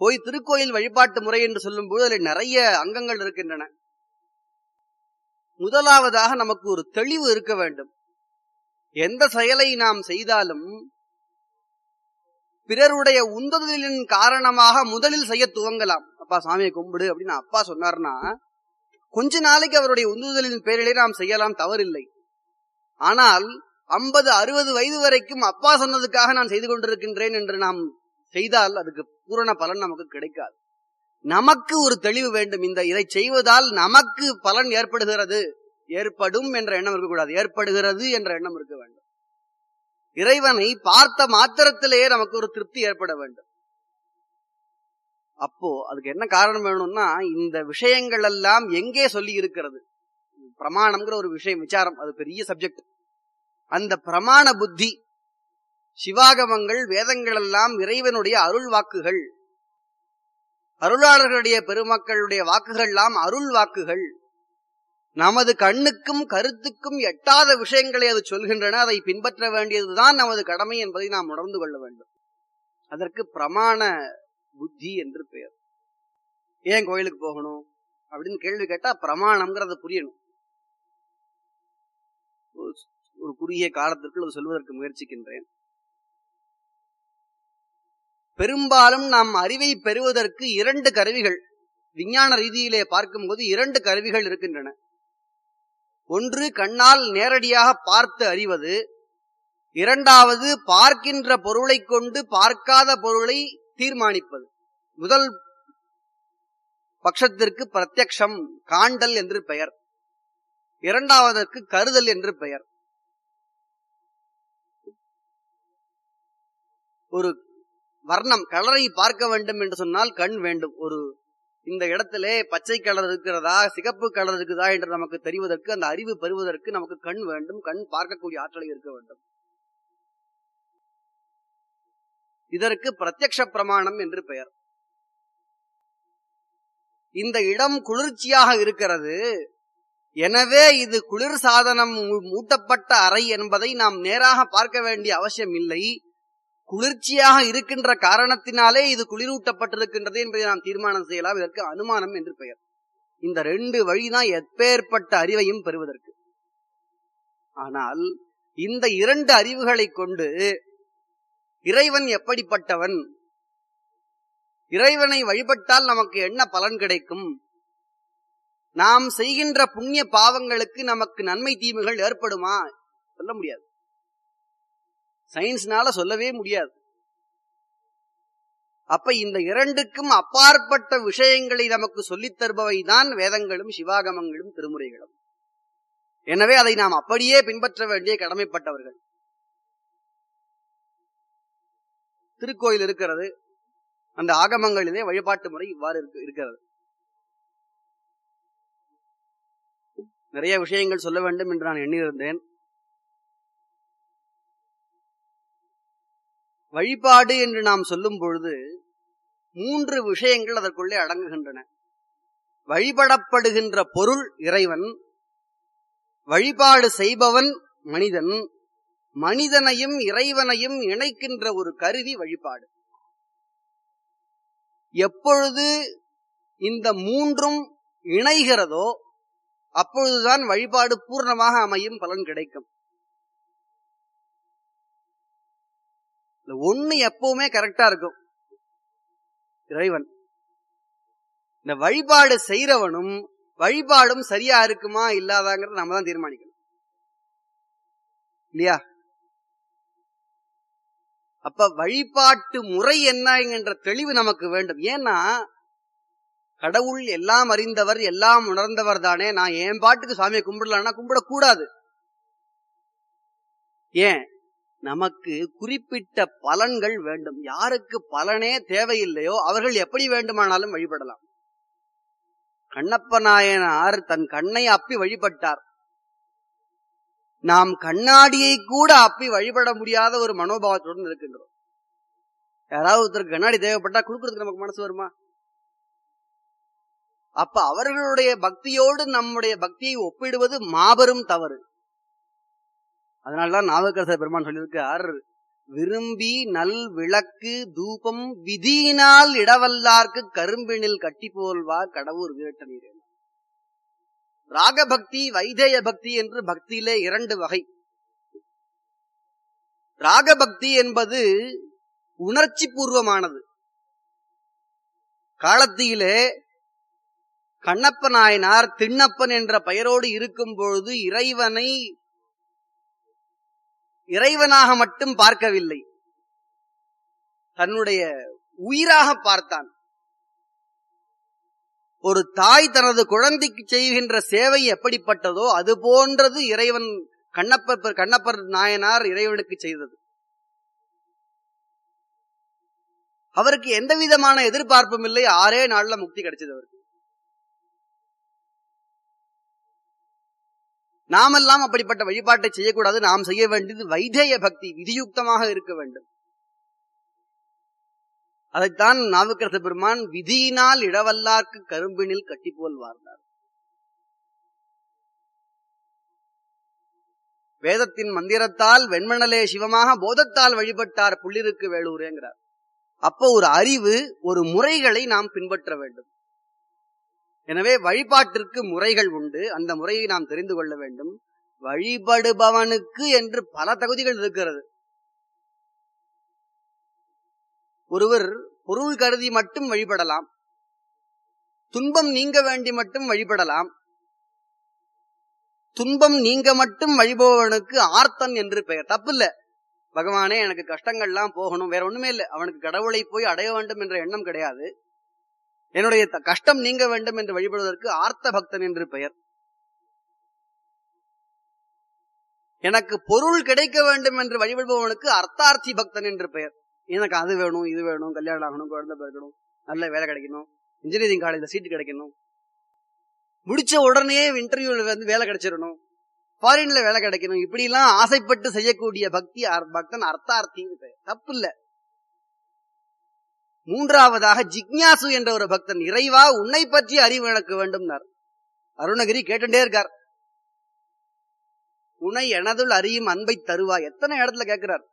கோயில் திருக்கோயில் வழிபாட்டு முறை என்று சொல்லும் போது அதில் நிறைய அங்கங்கள் இருக்கின்றன முதலாவதாக நமக்கு ஒரு தெளிவு இருக்க வேண்டும் எந்த செயலை நாம் செய்தாலும் பிறருடைய உந்துதலின் காரணமாக முதலில் செய்ய துவங்கலாம் அப்பா சாமியை கும்பிடு அப்படின்னு அப்பா சொன்னார்னா கொஞ்ச நாளைக்கு அவருடைய உந்துதலின் பேரிலே நாம் செய்யலாம் தவறில்லை ஆனால் ஐம்பது அறுபது வயது வரைக்கும் அப்பா சொன்னதுக்காக நான் செய்து கொண்டிருக்கின்றேன் என்று நாம் செய்தால் அதுக்கு பூரண பலன் நமக்கு கிடைக்காது நமக்கு ஒரு தெளிவு வேண்டும் இந்த இதை செய்வதால் நமக்கு பலன் ஏற்படுகிறது ஏற்படும் என்ற எண்ணம் இருக்கக்கூடாது ஏற்படுகிறது என்ற எண்ணம் இருக்க வேண்டும் இறைவனை பார்த்த மாத்திரத்திலேயே நமக்கு ஒரு திருப்தி ஏற்பட வேண்டும் அப்போ அதுக்கு என்ன காரணம் வேணும்னா இந்த விஷயங்கள் எல்லாம் எங்கே சொல்லி இருக்கிறது பிரமாணம்ங்கிற ஒரு விஷயம் விசாரம் அது பெரிய சப்ஜெக்ட் அந்த பிரமாண புத்தி சிவாகமங்கள் வேதங்கள் எல்லாம் இறைவனுடைய அருள் வாக்குகள் அருளாளர்களுடைய பெருமக்களுடைய வாக்குகள் எல்லாம் அருள் வாக்குகள் நமது கண்ணுக்கும் கருத்துக்கும் எட்டாத விஷயங்களை அது சொல்கின்றன அதை பின்பற்ற வேண்டியதுதான் நமது கடமை என்பதை நாம் உணர்ந்து கொள்ள வேண்டும் அதற்கு பிரமாண புத்தி என்று பெயர் ஏன் கோயிலுக்கு போகணும் அப்படின்னு கேள்வி கேட்டா பிரமாணம்ங்கிறத புரியணும் ஒரு குறுகிய காலத்திற்குள் அது சொல்வதற்கு முயற்சிக்கின்றேன் பெரும்பாலும் நாம் அறிவை பெறுவதற்கு இரண்டு கருவிகள் விஞ்ஞான ரீதியிலே பார்க்கும்போது இரண்டு கருவிகள் இருக்கின்றன ஒன்று கண்ணால் நேரடியாக பார்த்து அறிவது இரண்டாவது பார்க்கின்ற பொருளை கொண்டு பார்க்காத பொருளை தீர்மானிப்பது முதல் பட்சத்திற்கு பிரத்யக்ஷம் காண்டல் என்று பெயர் இரண்டாவதற்கு கருதல் என்று பெயர் ஒரு வர்ணம் கலரை பார்க்க வேண்டும் என்று சொன்னால் கண் வேண்டும் ஒரு இந்த இடத்திலே பச்சை கலர் இருக்கிறதா சிகப்பு கலர் இருக்குதா என்று நமக்கு தெரிவதற்கு அந்த அறிவு பெறுவதற்கு நமக்கு கண் வேண்டும் கண் பார்க்கக்கூடிய ஆற்றலை இருக்க வேண்டும் இதற்கு பிரத்யக்ஷ பிரமாணம் என்று பெயர் இந்த இடம் குளிர்ச்சியாக இருக்கிறது எனவே இது குளிர் சாதனம் மூட்டப்பட்ட அறை என்பதை நாம் நேராக பார்க்க வேண்டிய அவசியம் இல்லை குளிர்ச்சியாக இருக்கின்ற காரணத்தினாலே இது குளிரூட்டப்பட்டிருக்கின்றது என்பதை நாம் தீர்மானம் செய்யலாம் இதற்கு அனுமானம் என்று பெயர் இந்த ரெண்டு வழிதான் எப்பேற்பட்ட அறிவையும் பெறுவதற்கு ஆனால் இந்த இரண்டு அறிவுகளை கொண்டு இறைவன் எப்படிப்பட்டவன் இறைவனை வழிபட்டால் நமக்கு என்ன பலன் கிடைக்கும் நாம் செய்கின்ற புண்ணிய பாவங்களுக்கு நமக்கு நன்மை தீமைகள் ஏற்படுமா சொல்ல முடியாது சயின்ஸ்னால சொல்லவே முடியாது அப்ப இந்த இரண்டுக்கும் அப்பாற்பட்ட விஷயங்களை நமக்கு சொல்லித் தருபவை தான் வேதங்களும் சிவாகமங்களும் திருமுறைகளும் எனவே அதை நாம் அப்படியே பின்பற்ற வேண்டிய கடமைப்பட்டவர்கள் திருக்கோயில் இருக்கிறது அந்த ஆகமங்களிலே வழிபாட்டு முறை இவ்வாறு இருக்கிறது நிறைய விஷயங்கள் சொல்ல வேண்டும் என்று நான் எண்ணியிருந்தேன் வழிபாடு என்று நாம் சொல்லும் பொழுது மூன்று விஷயங்கள் அதற்குள்ளே அடங்குகின்றன வழிபடப்படுகின்ற பொருள் இறைவன் வழிபாடு செய்பவன் மனிதன் மனிதனையும் இறைவனையும் இணைக்கின்ற ஒரு கருவி வழிபாடு எப்பொழுது இந்த மூன்றும் இணைகிறதோ அப்பொழுதுதான் வழிபாடு பூர்ணமாக அமையும் பலன் கிடைக்கும் ஒண்ணு எப்பவுமே கரெக்டா இருக்கும் இறைவன் இந்த வழிபாடு செய்யறவனும் வழிபாடும் சரியா இருக்குமா இல்லாதாங்கிறத நம்ம தான் தீர்மானிக்கணும் இல்லையா அப்ப வழிபாட்டு முறை என்ன என்கின்ற தெளிவு நமக்கு வேண்டும் ஏன்னா கடவுள் எல்லாம் அறிந்தவர் எல்லாம் உணர்ந்தவர் தானே நான் என் பாட்டுக்கு சாமியை கும்பிடலான்னா கும்பிடக்கூடாது ஏன் நமக்கு குறிப்பிட்ட பலன்கள் வேண்டும் யாருக்கு பலனே தேவையில்லையோ அவர்கள் எப்படி வேண்டுமானாலும் வழிபடலாம் கண்ணப்ப நாயனார் தன் கண்ணை அப்பி வழிபட்டார் நாம் கண்ணாடியை கூட அப்பி வழிபட முடியாத ஒரு மனோபாவத்துடன் இருக்கின்றோம் யாராவது ஒருத்தருக்கு கண்ணாடி தேவைப்பட்டா கொடுக்கறதுக்கு நமக்கு மனசு வருமா அப்ப அவர்களுடைய பக்தியோடு நம்முடைய பக்தியை ஒப்பிடுவது மாபெரும் தவறு அதனாலதான் நாவுக்கரசர் பெருமான் சொல்லியிருக்கார் விரும்பி நல் விளக்கு தூபம் விதியினால் இடவல்லார்க்கு கரும்பினில் கட்டி போல்வார் கடவுர் வீரட்ட நீர் ராகபக்தி வைதேய பக்தி என்று பக்தியிலே இரண்டு வகை ராகபக்தி என்பது உணர்ச்சி பூர்வமானது காலத்திலே கண்ணப்ப நாயனார் திண்ணப்பன் என்ற பெயரோடு இருக்கும் பொழுது இறைவனை இறைவனாக மட்டும் பார்க்கவில்லை தன்னுடைய உயிராக பார்த்தான் ஒரு தாய் தனது குழந்தைக்கு செய்கின்ற சேவை எப்படிப்பட்டதோ அது போன்றது இறைவன் கண்ணப்பர் கண்ணப்பர் நாயனார் இறைவனுக்கு செய்தது அவருக்கு எந்த விதமான எதிர்பார்ப்பும் இல்லை ஆறே நாள்ல முக்தி கிடைச்சது அவருக்கு நாமெல்லாம் அப்படிப்பட்ட வழிபாட்டை செய்யக்கூடாது நாம் செய்ய வேண்டியது வைதேய பக்தி விதியுக்தமாக இருக்க வேண்டும் அதைத்தான் நாவுக்கரச பெருமான் விதியினால் இடவல்லார்க்கு கரும்பினில் கட்டி போல் வாழ்ந்தார் வேதத்தின் மந்திரத்தால் வெண்மணலே சிவமாக போதத்தால் வழிபட்டார் புள்ளிருக்கு வேலூரேங்கிறார் அப்போ ஒரு அறிவு ஒரு முறைகளை நாம் பின்பற்ற வேண்டும் எனவே வழிபாட்டிற்கு முறைகள் உண்டு அந்த முறையை நாம் தெரிந்து கொள்ள வேண்டும் வழிபடுபவனுக்கு என்று பல தகுதிகள் இருக்கிறது ஒருவர் பொருள் கருதி மட்டும் வழிபடலாம் துன்பம் நீங்க வேண்டி மட்டும் வழிபடலாம் துன்பம் நீங்க மட்டும் வழிபவனுக்கு ஆர்த்தன் என்று பெயர் தப்பில்ல பகவானே எனக்கு கஷ்டங்கள்லாம் போகணும் வேற ஒண்ணுமே இல்லை அவனுக்கு கடவுளை போய் அடைய வேண்டும் என்ற எண்ணம் கிடையாது என்னுடைய த- கஷ்டம் நீங்க வேண்டும் என்று வழிபடுவதற்கு ஆர்த்த பக்தன் என்று பெயர் எனக்கு பொருள் கிடைக்க வேண்டும் என்று வழிபடுபவனுக்கு அர்த்தார்த்தி பக்தன் என்று பெயர் எனக்கு அது வேணும் இது வேணும் கல்யாணம் ஆகணும் குழந்தை பிறக்கணும் நல்ல வேலை கிடைக்கணும் இன்ஜினியரிங் காலேஜ்ல சீட்டு கிடைக்கணும் முடிச்ச உடனே இன்டர்வியூல வந்து வேலை கிடைச்சிடணும் ஃபாரின்ல வேலை கிடைக்கணும் இப்படி எல்லாம் ஆசைப்பட்டு செய்யக்கூடிய பக்தி அர்- பக்தன் அர்த்தார்த்தின்னு பெயர் தப்பு இல்ல மூன்றாவதாக ஜிக்ஞாசு என்ற ஒரு பக்தன் இறைவா உன்னை பற்றி அறிவு எனக்கு வேண்டும்னார் அருணகிரி கேட்டுட்டே இருக்கார் உன்னை எனதுள் அறியும் அன்பை தருவா எத்தனை இடத்துல கேட்கிறார்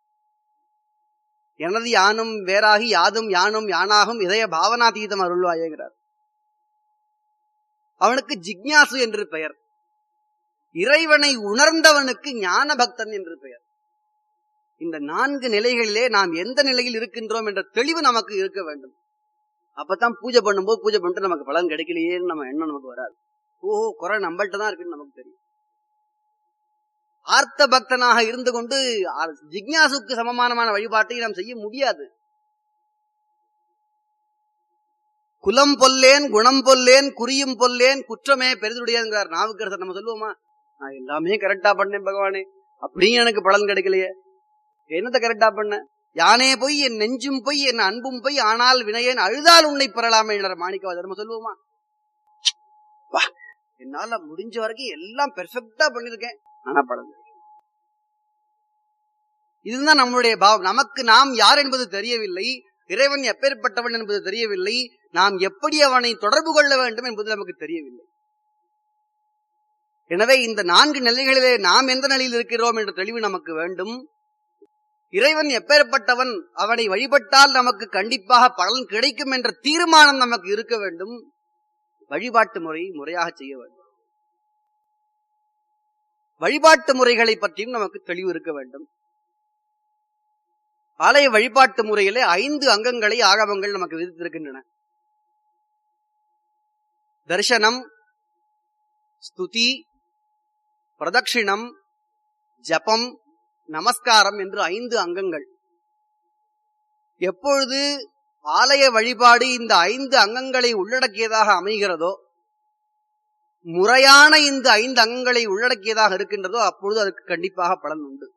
எனது யானும் வேறாகி யாதும் யானும் யானாகும் இதய பாவனாதீதம் அருள்வாயேங்கிறார் அவனுக்கு ஜிக்ஞாசு என்று பெயர் இறைவனை உணர்ந்தவனுக்கு ஞான பக்தன் என்று பெயர் இந்த நான்கு நிலைகளிலே நாம் எந்த நிலையில் இருக்கின்றோம் என்ற தெளிவு நமக்கு இருக்க வேண்டும் அப்பதான் பூஜை பண்ணும்போது பூஜை பண்ணிட்டு நமக்கு பலன் கிடைக்கலையேன்னு நம்ம எண்ணம் நமக்கு வராது ஓஹோ குறை நம்மள்ட்ட தான் இருக்குன்னு நமக்கு தெரியும் ஆர்த்த பக்தனாக இருந்து கொண்டு ஆ- ஜிக்ஞாசுக்கு சமமானமான வழிபாட்டை நாம் செய்ய முடியாது குலம் பொல்லேன் குணம் பொல்லேன் குறியும் பொல்லேன் குற்றமே பெரிதுடையதுங்கிறார் நாவுக்கரசர் நம்ம சொல்லுவோமா நான் எல்லாமே கரெக்டா பண்ணேன் பகவானே அப்படியும் எனக்கு பலன் கிடைக்கலையே என்னத்த கரெக்டா பண்ண யானே போய் என் நெஞ்சும் போய் என் அன்பும் போய் ஆனால் வினையேன் அழுதால் உன்னை பெறலாமே என்ற மாணிக்கவாதர் நம்ம சொல்லுவோமா வா என்னால முடிஞ்ச வரைக்கும் எல்லாம் பெர்ஃபெக்டா பண்ணிருக்கேன் ஆனா பலன் கிடைக்கல. இதுதான் நம்மளுடைய பாவம் நமக்கு நாம் யார் என்பது தெரியவில்லை இறைவன் எப்பேற்பட்டவன் என்பது தெரியவில்லை நாம் எப்படி அவனை தொடர்பு கொள்ள வேண்டும் என்பது நமக்கு தெரியவில்லை எனவே இந்த நான்கு நிலைகளிலே நாம் எந்த நிலையில் இருக்கிறோம் என்ற தெளிவு நமக்கு வேண்டும் இறைவன் எப்பேற்பட்டவன் அவனை வழிபட்டால் நமக்கு கண்டிப்பாக பலன் கிடைக்கும் என்ற தீர்மானம் நமக்கு இருக்க வேண்டும் வழிபாட்டு முறை முறையாக செய்ய வேண்டும் வழிபாட்டு முறைகளை பற்றியும் நமக்கு தெளிவு இருக்க வேண்டும் ஆலய வழிபாட்டு முறையிலே ஐந்து அங்கங்களை ஆகமங்கள் நமக்கு விதித்திருக்கின்றன தரிசனம் ஸ்துதி பிரதட்சிணம் ஜபம் நமஸ்காரம் என்று ஐந்து அங்கங்கள் எப்பொழுது ஆலய வழிபாடு இந்த ஐந்து அங்கங்களை உள்ளடக்கியதாக அமைகிறதோ முறையான இந்த ஐந்து அங்கங்களை உள்ளடக்கியதாக இருக்கின்றதோ அப்பொழுது அதுக்கு கண்டிப்பாக பலன் உண்டு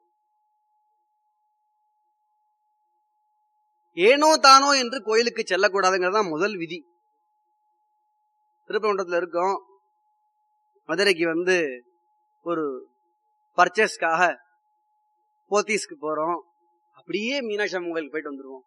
ஏனோ தானோ என்று கோயிலுக்கு செல்லக்கூடாதுங்கிறது தான் முதல் விதி திருப்பரங்குன்றத்துல இருக்கோம் மதுரைக்கு வந்து ஒரு பர்ச்சேஸ்க்காக போத்தீஸ்க்கு போறோம் அப்படியே மீனாட்சி அம்மன் கோயிலுக்கு போயிட்டு வந்துருவோம்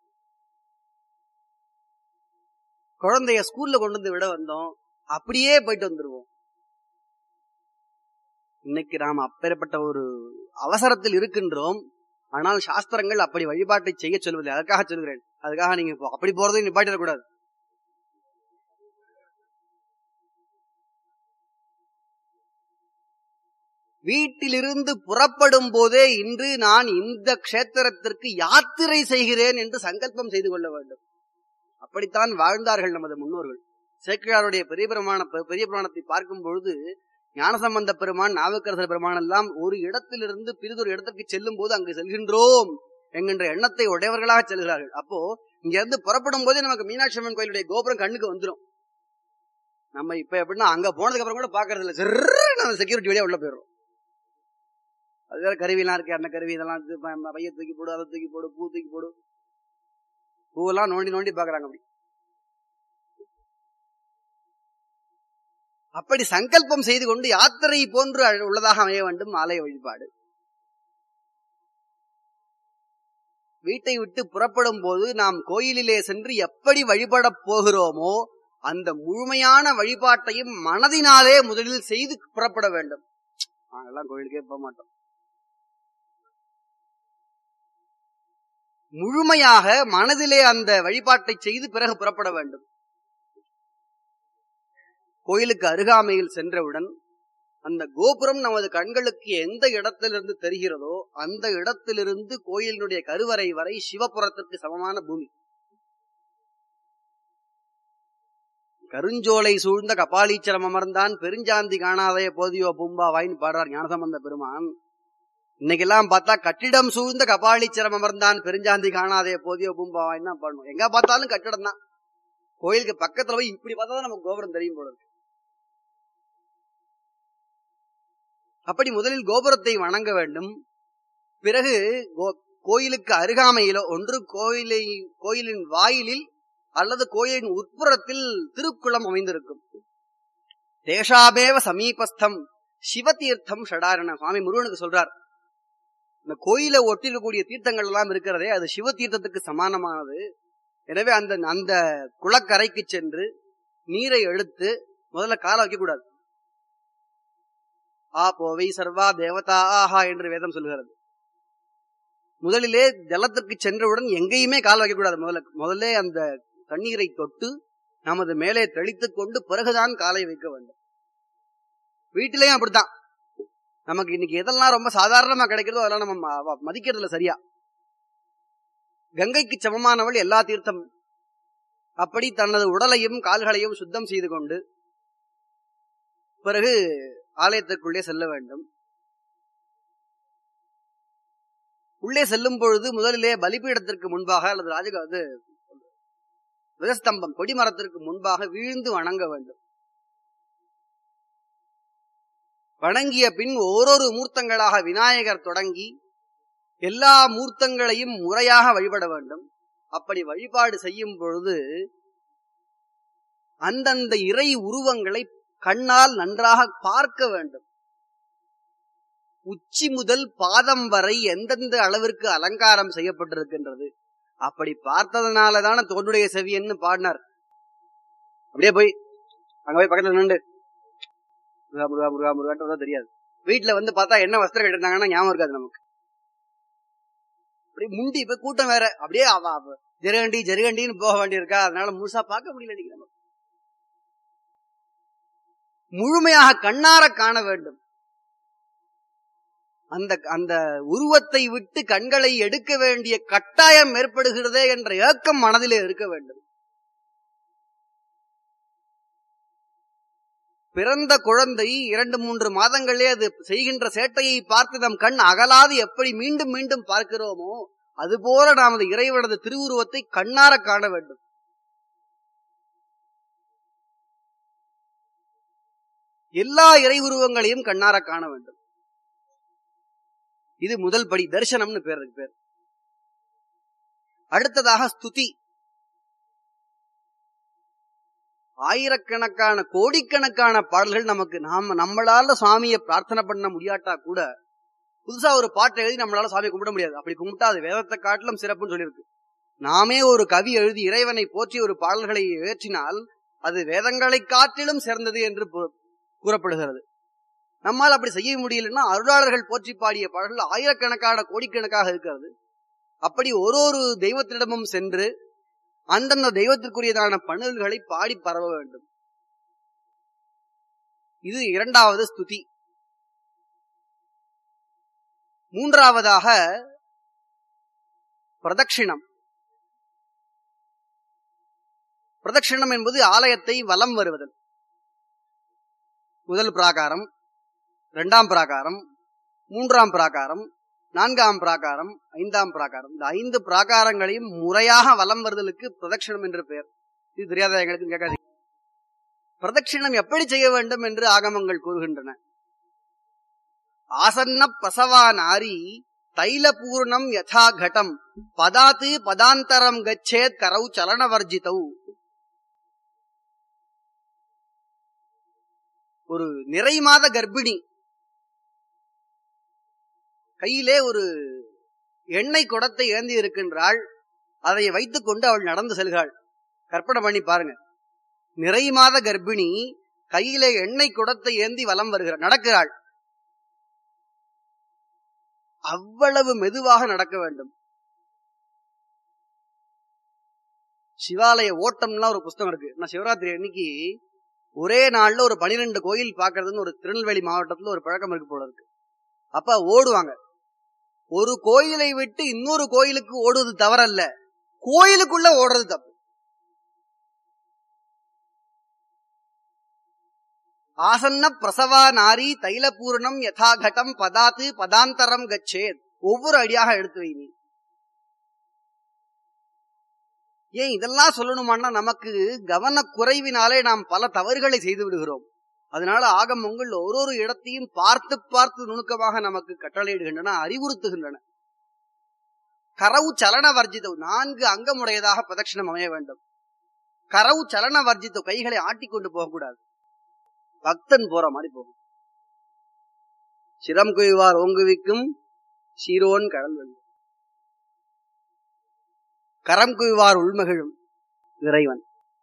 குழந்தைய ஸ்கூல்ல கொண்டு வந்து விட வந்தோம் அப்படியே போயிட்டு வந்துருவோம் இன்னைக்கு நாம் அப்பேற்பட்ட ஒரு அவசரத்தில் இருக்கின்றோம் ஆனால் சாஸ்திரங்கள் அப்படி வழிபாட்டை செய்ய சொல்வதில்லை அதற்காக சொல்கிறேன் அதுக்காக நீங்க இப்போ அப்படி போறதையும் நிப்பாட்டிடக்கூடாது வீட்டிலிருந்து புறப்படும் போதே இன்று நான் இந்த க்ஷேத்திரத்திற்கு யாத்திரை செய்கிறேன் என்று சங்கல்பம் செய்து கொள்ள வேண்டும் அப்படித்தான் வாழ்ந்தார்கள் நமது முன்னோர்கள் சேக்கிழாருடைய பெரிய பிரமாண பெரிய பிரமாணத்தை பார்க்கும் பொழுது ஞானசம்பந்த பெருமான் நாவுக்கரசர் பெருமான் எல்லாம் ஒரு இடத்திலிருந்து பிரிதொரு இடத்திற்கு செல்லும் போது அங்கு செல்கின்றோம் என்கின்ற எண்ணத்தை உடையவர்களாக செல்கிறார்கள் அப்போ இங்க இருந்து புறப்படும் போதே நமக்கு மீனாட்சி அம்மன் கோயிலுடைய கோபுரம் கண்ணுக்கு வந்துடும் நம்ம இப்ப எப்படின்னா அங்க போனதுக்கு அப்புறம் கூட பாக்குறது இல்ல சிறு செக்யூரிட்டி வழியா உள்ள போயிடும் அது வேற கருவிலாம் இருக்கு அந்த கருவி இதெல்லாம் இது ப- பைய தூக்கி போடு அதை தூக்கி போடு பூ தூக்கி போடு பூவெல்லாம் நோண்டி நோண்டி பாக்குறாங்க அப்படி அப்படி சங்கல்பம் செய்து கொண்டு யாத்திரை போன்று அழ- உள்ளதாக அமைய வேண்டும் ஆலய வழிபாடு வீட்டை விட்டு புறப்படும் போது நாம் கோயிலிலே சென்று எப்படி வழிபடப் போகிறோமோ அந்த முழுமையான வழிபாட்டையும் மனதினாலே முதலில் செய்து புறப்பட வேண்டும் நாங்கெல்லாம் கோயிலுக்கே போக மாட்டோம் முழுமையாக மனதிலே அந்த வழிபாட்டை செய்து பிறகு புறப்பட வேண்டும் கோயிலுக்கு அருகாமையில் சென்றவுடன் அந்த கோபுரம் நமது கண்களுக்கு எந்த இடத்திலிருந்து தெரிகிறதோ அந்த இடத்திலிருந்து கோயிலினுடைய கருவறை வரை சிவபுரத்திற்கு சமமான பூமி கருஞ்சோலை சூழ்ந்த கபாலீச்சரம் அமர்ந்தான் பெருஞ்சாந்தி காணாதே போதியோ பூம்பாவாயின்னு பாடுறார் ஞானசம்பந்த பெருமான் இன்னைக்கெல்லாம் பார்த்தா கட்டிடம் சூழ்ந்த கபாலீச்சரம் அமர்ந்தான் பெருஞ்சாந்தி காணாதே போதியோ பூம்பாவாயின்னு தான் பாடணும் எங்க பார்த்தாலும் கட்டிடம் தான் கோயிலுக்கு பக்கத்துல போய் இப்படி பார்த்தா தான் நமக்கு கோபுரம் தெரியும் போல இருக்கு. அப்படி முதலில் கோபுரத்தை வணங்க வேண்டும் பிறகு கோ- கோயிலுக்கு அருகாமையிலோ ஒன்று கோயிலை கோயிலின் வாயிலில் அல்லது கோயிலின் உட்புறத்தில் திருக்குளம் அமைந்திருக்கும் தேசாபேவ சமீபஸ்தம் சிவதீர்த்தம் ஷடாரண சுவாமி முருகனுக்கு சொல்றார் இந்த கோயிலை ஒட்டி இருக்கக்கூடிய தீர்த்தங்கள் எல்லாம் இருக்கிறதே அது சிவ தீர்த்தத்துக்கு சமானமானது எனவே அந்த அந்த குளக்கரைக்கு சென்று நீரை எடுத்து முதல்ல காலை வைக்க கூடாது ஆ போவை சர்வா தேவதா ஆஹா என்று வேதம் சொல்கிறது முதலிலே ஜலத்திற்கு சென்றவுடன் எங்கேயுமே கால் வைக்கக்கூடாது முதல்ல முதல்ல அந்த தண்ணீரை தொட்டு நமது மேலே தெளித்துக் கொண்டு பிறகுதான் காலை வைக்க வேண்டும் வீட்டிலேயும் அப்படித்தான் நமக்கு இன்னைக்கு எதெல்லாம் ரொம்ப சாதாரணமா கிடைக்கிறதோ அதெல்லாம் நம்ம ம- மதிக்கிறது இல்ல சரியா கங்கைக்கு சமமானவள் எல்லா தீர்த்தம் அப்படி தனது உடலையும் கால்களையும் சுத்தம் செய்து கொண்டு பிறகு ஆலயத்திற்குள்ளே செல்ல வேண்டும் உள்ளே செல்லும் பொழுது முதலிலே பலிபீடத்திற்கு முன்பாக அல்லது ராஜக அது விதஸ்தம்பம் கொடிமரத்திற்கு முன்பாக வீழ்ந்து வணங்க வேண்டும் வணங்கிய பின் ஓரொரு மூர்த்தங்களாக விநாயகர் தொடங்கி எல்லா மூர்த்தங்களையும் முறையாக வழிபட வேண்டும் அப்படி வழிபாடு செய்யும் பொழுது அந்தந்த இறை உருவங்களை கண்ணால் நன்றாக பார்க்க வேண்டும் உச்சி முதல் பாதம் வரை எந்தெந்த அளவிற்கு அலங்காரம் செய்யப்பட்டிருக்கின்றது அப்படி பார்த்ததுனாலதான தோன்றுடைய செவியன்னு பாடினார் அப்படியே போய் அங்க போய் பக்கத்துல நின்று முருகா முருகா முருகா முருகான்றதா தெரியாது வீட்டுல வந்து பார்த்தா என்ன வஸ்திரம் கட்டிருந்தாங்கன்னா ஞாபகம் இருக்காது நமக்கு அப்படி முண்டி இப்ப கூட்டம் வேற அப்படியே அவ அவ ஜெருகண்டி ஜெருகண்டின்னு போக வேண்டியிருக்கா அதனால முழுசா பார்க்க முடியல இன்னைக்கு நமக்கு முழுமையாக கண்ணார காண வேண்டும் அந்த அந்த உருவத்தை விட்டு கண்களை எடுக்க வேண்டிய கட்டாயம் ஏற்படுகிறதே என்ற ஏக்கம் மனதிலே இருக்க வேண்டும் பிறந்த குழந்தை இரண்டு மூன்று மாதங்களே அது செய்கின்ற சேட்டையை பார்த்து நம் கண் அகலாது எப்படி மீண்டும் மீண்டும் பார்க்கிறோமோ அதுபோல நமது இறைவனது திருவுருவத்தை கண்ணார காண வேண்டும் எல்லா இறை உருவங்களையும் கண்ணார காண வேண்டும் இது முதல் படி தரிசனம்னு பேர் அதுக்கு பேர் அடுத்ததாக ஸ்துதி ஆயிரக்கணக்கான கோடிக்கணக்கான பாடல்கள் நமக்கு நாம நம்மளால சுவாமியை பிரார்த்தனை பண்ண முடியாட்டா கூட புதுசா ஒரு பாட்டை எழுதி நம்மளால சாமி கும்பிட முடியாது அப்படி கும்பிட்டா அது வேதத்தை காட்டிலும் சிறப்புன்னு சொல்லியிருக்கு நாமே ஒரு கவி எழுதி இறைவனை போற்றி ஒரு பாடல்களை ஏற்றினால் அது வேதங்களை காட்டிலும் சிறந்தது என்று கூறப்படுகிறது நம்மால் அப்படி செய்ய முடியலன்னா அருளாளர்கள் போற்றி பாடிய பாடல்கள் ஆயிரக்கணக்கான கோடிக்கணக்காக இருக்கிறது அப்படி ஒரு ஒரு தெய்வத்திடமும் சென்று அந்தந்த தெய்வத்திற்குரியதான பணில்களை பாடி பரவ வேண்டும் இது இரண்டாவது ஸ்துதி மூன்றாவதாக பிரதட்சிணம் பிரதட்சிணம் என்பது ஆலயத்தை வலம் வருவதல் முதல் பிராகாரம் இரண்டாம் பிராகாரம் மூன்றாம் பிராகாரம் நான்காம் பிராகாரம் ஐந்தாம் பிராகாரம் இந்த ஐந்து பிராகாரங்களையும் முறையாக வலம் வருதலுக்கு பிரதட்சிணம் என்று பெயர் இது தெரியாத எங்களுக்கு கேட்காது பிரதட்சிணம் எப்படி செய்ய வேண்டும் என்று ஆகமங்கள் கூறுகின்றன ஆசன்ன பிரசவா நாரி தைலபூர்ணம் யதா கடம் பதாத்து பதாந்தரம் கச்சேத் கரவு சலனவர்ஜிதௌ ஒரு நிறை மாத கர்ப்பிணி கையிலே ஒரு எண்ணெய் குடத்தை ஏந்தி இருக்கின்றாள் அதை வைத்துக் கொண்டு அவள் நடந்து செல்கிறாள் கற்பனை பண்ணி பாருங்க நிறை மாத கர்ப்பிணி கையிலே எண்ணெய் குடத்தை ஏந்தி வலம் வருகிறாள் நடக்கிறாள் அவ்வளவு மெதுவாக நடக்க வேண்டும் சிவாலய ஓட்டம்லாம் ஒரு புஸ்தகம் இருக்கு நான் சிவராத்திரி அன்னைக்கு ஒரே நாள்ல ஒரு பனிரெண்டு கோயில் பாக்குறதுன்னு ஒரு திருநெல்வேலி மாவட்டத்துல ஒரு பழக்கம் இருக்கு போல இருக்கு அப்ப ஓடுவாங்க ஒரு கோயிலை விட்டு இன்னொரு கோயிலுக்கு ஓடுவது தவறல்ல கோயிலுக்குள்ள ஓடுறது தப்பு ஆசன்ன பிரசவா நாரி தைலபூர்ணம் யதாகட்டம் பதாத்து பதாந்தரம் கச்சேத் ஒவ்வொரு அடியாக எடுத்து வை நீ ஏன் இதெல்லாம் சொல்லணுமான்னா நமக்கு கவன குறைவினாலே நாம் பல தவறுகளை செய்து விடுகிறோம் அதனால ஆகமங்கள் ஒரு ஒரு இடத்தையும் பார்த்து பார்த்து நுணுக்கமாக நமக்கு கட்டளையிடுகின்றன அறிவுறுத்துகின்றன கரவு சலன வர்ஜிதம் நான்கு அங்கமுடையதாக பிரதட்சிணம் அமைய வேண்டும் கரவு சலன வர்ஜித்தம் கைகளை ஆட்டிக்கொண்டு போகக்கூடாது பக்தன் போற மாதிரி போகும் சிரம் குய்வார் ஓங்குவிக்கும் சீரோன் கடல் வெள்ளம் கரம் குய்வார் உள்மகிழும் இறைவன்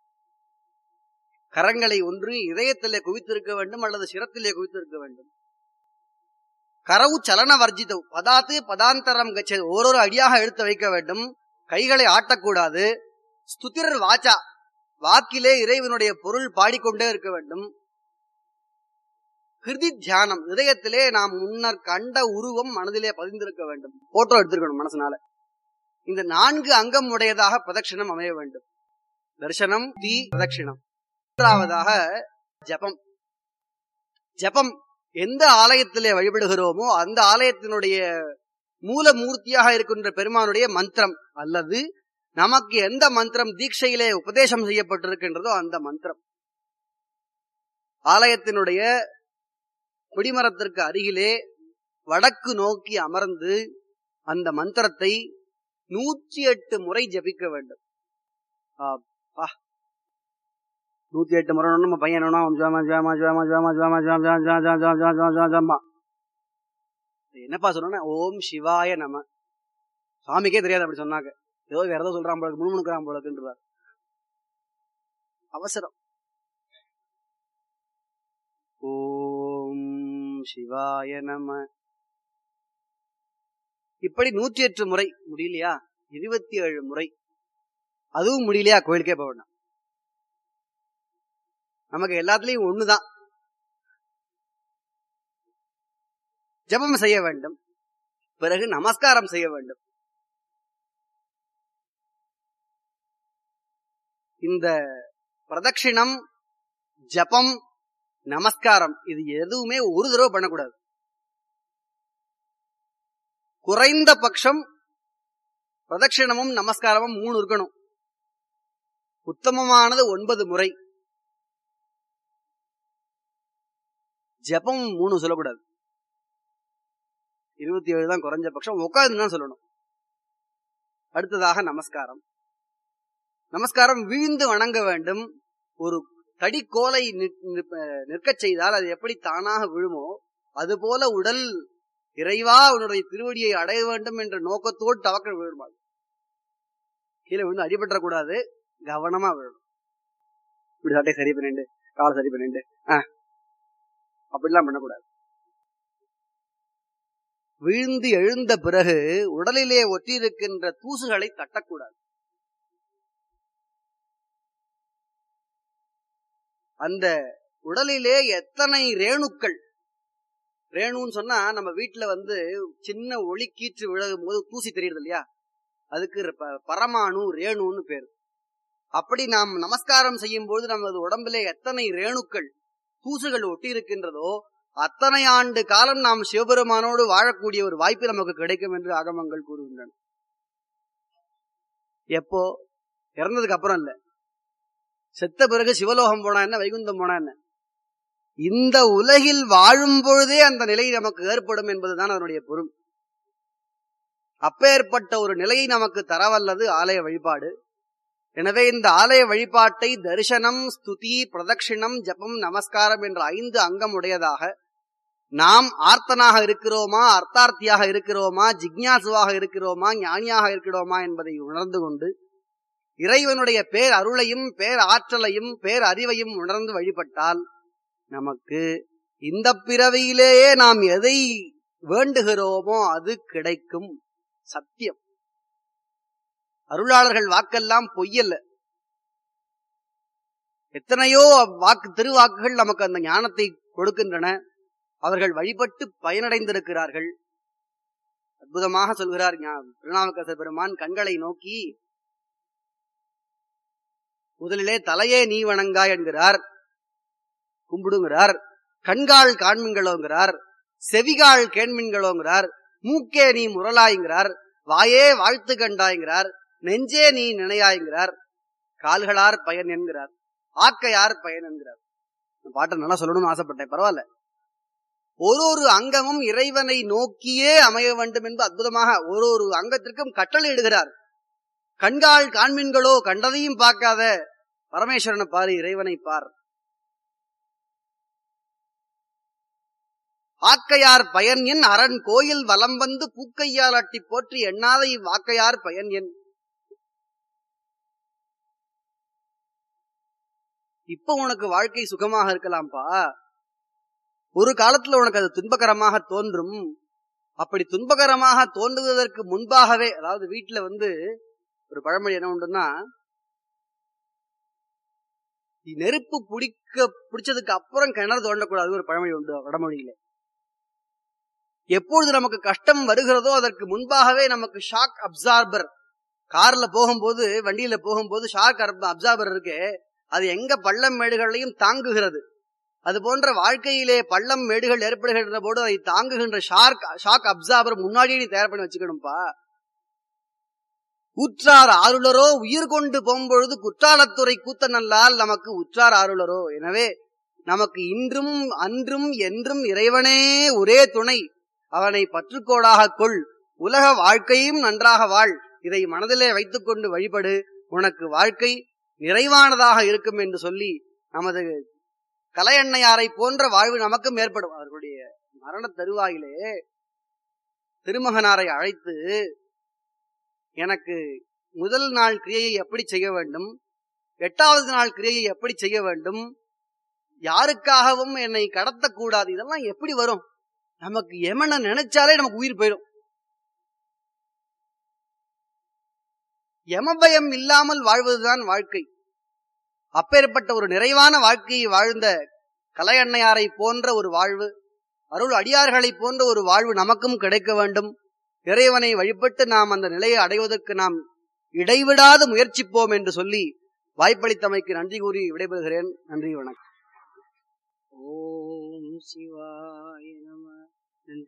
கரங்களை ஒன்று இதயத்திலே குவித்திருக்க வேண்டும் அல்லது சிரத்திலே குவித்திருக்க வேண்டும் கரவு சலன வர்ஜிதம் பதாத்து பதாந்தரம் கச்ச ஓரொரு அடியாக எடுத்து வைக்க வேண்டும் கைகளை ஆட்டக்கூடாது ஸ்துதிர் வாச்சா வாக்கிலே இறைவனுடைய பொருள் பாடிக்கொண்டே இருக்க வேண்டும் ஹிருதி தியானம் இதயத்திலே நாம் முன்னர் கண்ட உருவம் மனதிலே பதிந்திருக்க வேண்டும் போட்டோ எடுத்திருக்கணும் மனசுனால இந்த நான்கு அங்கம் உடையதாக பிரதட்சிணம் அமைய வேண்டும் தர்சனம் தீ பிரதட்சிணம் மூன்றாவதாக ஜபம் ஜபம் எந்த ஆலயத்திலே வழிபடுகிறோமோ அந்த ஆலயத்தினுடைய மூல மூர்த்தியாக இருக்கின்ற பெருமானுடைய மந்திரம் அல்லது நமக்கு எந்த மந்திரம் தீட்சையிலே உபதேசம் செய்யப்பட்டிருக்கின்றதோ அந்த மந்திரம் ஆலயத்தினுடைய கொடிமரத்திற்கு அருகிலே வடக்கு நோக்கி அமர்ந்து அந்த மந்திரத்தை நூற்றி எட்டு முறை ஜபிக்க வேண்டும் நூத்தி எட்டு முறை நம்ம பையன் என்னப்பா சொன்னா ஓம் சிவாய நம சுவாமிக்கே தெரியாது அப்படி சொன்னாங்க ஏதோ வேற ஏதோ சொல்றான் போல முணுமுணுக்கிறான் போலக்குன்றார் அவசரம் ஓம் சிவாய நம இப்படி நூற்றி எட்டு முறை முடியலையா இருபத்தி ஏழு முறை அதுவும் முடியலையா கோயிலுக்கே போக வேண்டாம் நமக்கு எல்லாத்துலயும் ஒண்ணுதான் ஜபம் செய்ய வேண்டும் பிறகு நமஸ்காரம் செய்ய வேண்டும் இந்த பிரதட்சிணம் ஜபம் நமஸ்காரம் இது எதுவுமே ஒரு தடவை பண்ணக்கூடாது குறைந்த பட்சம் பிரதட்சிணமும் நமஸ்காரமும் மூணு இருக்கணும் உத்தமமானது ஒன்பது முறை ஜபம் மூணு சொல்லக்கூடாது இருபத்தி ஏழு தான் குறைஞ்ச பட்சம் உட்கார்ந்து தான் சொல்லணும் அடுத்ததாக நமஸ்காரம் நமஸ்காரம் வீழ்ந்து வணங்க வேண்டும் ஒரு தடிக்கோலை நிற்கச் செய்தால் அது எப்படி தானாக விழுமோ அதுபோல உடல் இறைவா உன்னுடைய திருவடியை அடைய வேண்டும் என்ற நோக்கத்தோடு தவக்க விழுமாது கீழே விழுந்து அடிபற்றக்கூடாது கவனமா விழணும் இப்படி சட்டை சரி பண்ணிட்டு காலை சரி பண்ணிட்டு ஆஹ் அப்படிலாம் பண்ணக்கூடாது வீழ்ந்து எழுந்த பிறகு உடலிலே ஒட்டியிருக்கின்ற தூசுகளை தட்டக்கூடாது அந்த உடலிலே எத்தனை ரேணுக்கள் ரேணுன்னு சொன்னா நம்ம வீட்டுல வந்து சின்ன ஒளி கீற்று விழுகும் போது தூசி தெரியுது இல்லையா அதுக்கு ப- பரமாணு ரேணுன்னு பேரு அப்படி நாம் நமஸ்காரம் செய்யும் போது நமது உடம்பிலே எத்தனை ரேணுக்கள் தூசுகள் ஒட்டி இருக்கின்றதோ அத்தனை ஆண்டு காலம் நாம் சிவபெருமானோடு வாழக்கூடிய ஒரு வாய்ப்பு நமக்கு கிடைக்கும் என்று ஆகமங்கள் கூறுகின்றன எப்போ இறந்ததுக்கு அப்புறம் இல்ல செத்த பிறகு சிவலோகம் போனா என்ன வைகுந்தம் போனா என்ன இந்த உலகில் வாழும் பொழுதே அந்த நிலை நமக்கு ஏற்படும் என்பதுதான் அதனுடைய பொருள் அப்பேற்பட்ட ஒரு நிலையை நமக்கு தரவல்லது ஆலய வழிபாடு எனவே இந்த ஆலய வழிபாட்டை தரிசனம் ஸ்துதி பிரதட்சிணம் ஜபம் நமஸ்காரம் என்ற ஐந்து அங்கம் உடையதாக நாம் ஆர்த்தனாக இருக்கிறோமா அர்த்தார்த்தியாக இருக்கிறோமா ஜிக்ஞாசுவாக இருக்கிறோமா ஞானியாக இருக்கிறோமா என்பதை உணர்ந்து கொண்டு இறைவனுடைய பேர் அருளையும் பேர் ஆற்றலையும் பேர் அறிவையும் உணர்ந்து வழிபட்டால் நமக்கு இந்த பிறவியிலேயே நாம் எதை வேண்டுகிறோமோ அது கிடைக்கும் சத்தியம் அருளாளர்கள் வாக்கெல்லாம் பொய்யல்ல எத்தனையோ வாக்கு திருவாக்குகள் நமக்கு அந்த ஞானத்தை கொடுக்கின்றன அவர்கள் வழிபட்டு பயனடைந்திருக்கிறார்கள் அற்புதமாக சொல்கிறார் ஞா- திருநாவுக்கரசர் பெருமான் கண்களை நோக்கி முதலிலே தலையே நீ வணங்காய் என்கிறார் கும்பிடுங்கிறார் கண்கால் காண்மின்களோங்கிறார் செவிகால் கேண்மின்களோங்கிறார் மூக்கே நீ முரலாய்ங்கிறார் வாயே வாழ்த்து கண்டாய்ங்கிறார் நெஞ்சே நீ நினையாய்ங்கிறார் கால்களார் பயன் என்கிறார் ஆக்கையார் பயன் என்கிறார் இந்த பாட்டை நல்லா சொல்லணும்னு ஆசைப்பட்டேன் பரவாயில்ல ஒரு ஒரு அங்கமும் இறைவனை நோக்கியே அமைய வேண்டும் என்று அற்புதமாக ஒரு ஒரு அங்கத்திற்கும் கட்டளை இடுகிறார் கண்கால் காண்மீன்களோ கண்டதையும் பார்க்காத பரமேஸ்வரனை பாரு இறைவனை பார் ஆக்கையார் பயன் என் அரண் கோயில் வலம் வந்து பூக்கையால் அட்டி போற்றி எண்ணாத இவ்வாக்கையார் பயன் என் இப்ப உனக்கு வாழ்க்கை சுகமாக இருக்கலாம்ப்பா ஒரு காலத்துல உனக்கு அது துன்பகரமாக தோன்றும் அப்படி துன்பகரமாக தோன்றுவதற்கு முன்பாகவே அதாவது வீட்டுல வந்து ஒரு பழமொழி என்ன உண்டுன்னா நெருப்பு பிடிக்க பிடிச்சதுக்கு அப்புறம் கிணறு தோண்டக்கூடாது ஒரு பழமொழி உண்டு வடமொழியில எப்பொழுது நமக்கு கஷ்டம் வருகிறதோ அதற்கு முன்பாகவே நமக்கு ஷாக் அப்சார்பர் கார்ல போகும்போது வண்டியில போகும்போது ஷாக் அப்சார்பர் இருக்கு அது எங்க பள்ளம் மேடுகளையும் தாங்குகிறது அது போன்ற வாழ்க்கையிலே பள்ளம் மேடுகள் ஏற்படுகின்ற போது அதை தாங்குகின்ற ஷார்க் ஷாக் அப்சார்பர் முன்னாடியே நீ தயார் பண்ணி வச்சுக்கணும்பா உற்றார் ஆருளரோ உயிர் கொண்டு போகும்பொழுது குற்றாலத்துறை கூத்தனல்லால் நமக்கு உற்றார் ஆருளரோ எனவே நமக்கு இன்றும் அன்றும் என்றும் இறைவனே ஒரே துணை அவனை பற்றுக்கோடாக கொள் உலக வாழ்க்கையும் நன்றாக வாழ் இதை மனதிலே வைத்துக்கொண்டு வழிபடு உனக்கு வாழ்க்கை நிறைவானதாக இருக்கும் என்று சொல்லி நமது கலையண்ணையாரை போன்ற வாழ்வு நமக்கும் ஏற்படும் அவர்களுடைய மரண தருவாயிலே திருமகனாரை அழைத்து எனக்கு முதல் நாள் கிரியையை எப்படி செய்ய வேண்டும் எட்டாவது நாள் கிரியையை எப்படி செய்ய வேண்டும் யாருக்காகவும் என்னை கடத்தக்கூடாது இதெல்லாம் எப்படி வரும் நமக்கு எமனை நினைச்சாலே நமக்கு உயிர் போயிடும் யமபயம் இல்லாமல் வாழ்வதுதான் வாழ்க்கை அப்பேற்பட்ட ஒரு நிறைவான வாழ்க்கையை வாழ்ந்த கலையண்ணையாரை போன்ற ஒரு வாழ்வு அருள் அடியார்களை போன்ற ஒரு வாழ்வு நமக்கும் கிடைக்க வேண்டும் இறைவனை வழிபட்டு நாம் அந்த நிலையை அடைவதற்கு நாம் இடைவிடாது முயற்சிப்போம் என்று சொல்லி வாய்ப்பளித்தமைக்கு நன்றி கூறி விடைபெறுகிறேன் நன்றி வணக்கம் ஓம் சிவ